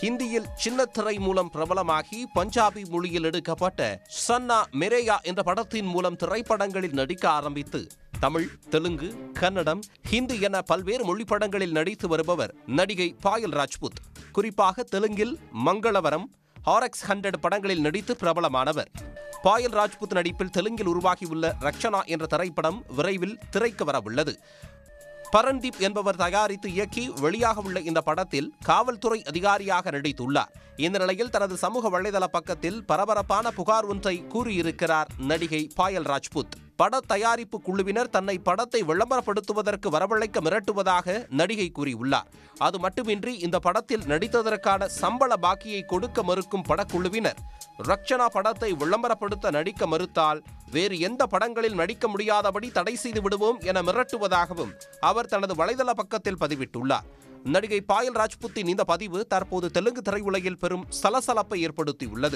ஹிந்தியில் சின்னத்திரை மூலம் பிரபலமாகி பஞ்சாபி மொழியில் எடுக்கப்பட்ட சன்னா மெரேயா என்ற படத்தின் மூலம் திரைப்படங்களில் நடிக்க ஆரம்பித்து தமிழ் தெலுங்கு கன்னடம் ஹிந்தி என பல்வேறு மொழி படங்களில் நடித்து வருபவர் நடிகை பாயல் ராஜ்புத் குறிப்பாக தெலுங்கில் மங்களவரம் ஆர்எக்ஸ் ஹண்ட்ரட் படங்களில் நடித்து பிரபலமானவர் பாயல் ராஜ்புத் நடிப்பில் தெலுங்கில் உருவாகியுள்ள ரக்ஷனா என்ற திரைப்படம் விரைவில் திரைக்கு வரவுள்ளது பரன்தீப் என்பவர் தயாரித்து இயக்கி வெளியாக உள்ள இந்த படத்தில் காவல்துறை அதிகாரியாக நடித்துள்ளார் இந்த நிலையில் தனது சமூக வலைதள பக்கத்தில் பரபரப்பான புகார் ஒன்றை கூறியிருக்கிறார் நடிகை பாயல் ராஜ்புத் பட தயாரிப்பு குழுவினர் தன்னை படத்தை விளம்பரப்படுத்துவதற்கு வரவழைக்க மிரட்டுவதாக நடிகை கூறியுள்ளார் அது மட்டுமின்றி இந்த படத்தில் நடித்ததற்கான சம்பள பாக்கியை கொடுக்க மறுக்கும் படக்குழுவினர் ரக்ஷனா படத்தை விளம்பரப்படுத்த நடிக்க மறுத்தால் வேறு எந்த படங்களில் நடிக்க முடியாதபடி தடை செய்து விடுவோம் என மிரட்டுவதாகவும் அவர் தனது வலைதள பக்கத்தில் பதிவிட்டுள்ளார் நடிகை பாயல் ராஜ்புத்தின் இந்த பதிவு தற்போது தெலுங்கு திரையுலகில் பெரும் சலசலப்பை ஏற்படுத்தியுள்ளது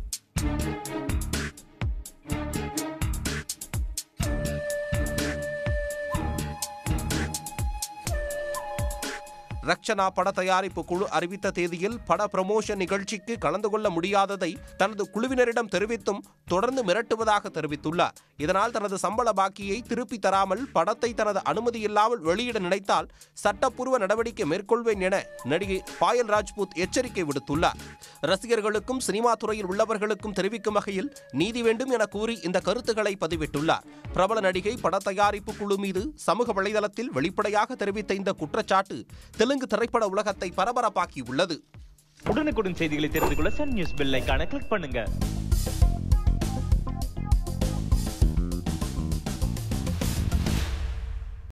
ரக்ஷனா பட தயாரிப்பு குழு அறிவித்த தேதியில் பட ப்ரமோஷன் நிகழ்ச்சிக்கு கலந்து கொள்ள முடியாததை தனது குழுவினரிடம் தெரிவித்தும் தொடர்ந்து மிரட்டுவதாக தெரிவித்துள்ளார் இதனால் தனது சம்பள பாக்கியை திருப்பி தராமல் படத்தை தனது அனுமதி இல்லாமல் வெளியிட நினைத்தால் சட்டப்பூர்வ நடவடிக்கை மேற்கொள்வேன் என நடிகை பாயல் ராஜ்புத் எச்சரிக்கை விடுத்துள்ளார் ரசிகர்களுக்கும் சினிமா துறையில் உள்ளவர்களுக்கும் தெரிவிக்கும் வகையில் நீதி வேண்டும் என கூறி இந்த கருத்துக்களை பதிவிட்டுள்ளார் பிரபல நடிகை பட தயாரிப்பு குழு மீது சமூக வலைதளத்தில் வெளிப்படையாக தெரிவித்த இந்த குற்றச்சாட்டு தெலுங்கு திரைப்பட உலகத்தை பரபரப்பாக்கியுள்ளது உடனுக்குடன் செய்திகளை தெரிந்து கொள்ள சன் நியூஸ் பெல் ஐகானை கிளிக் பண்ணுங்க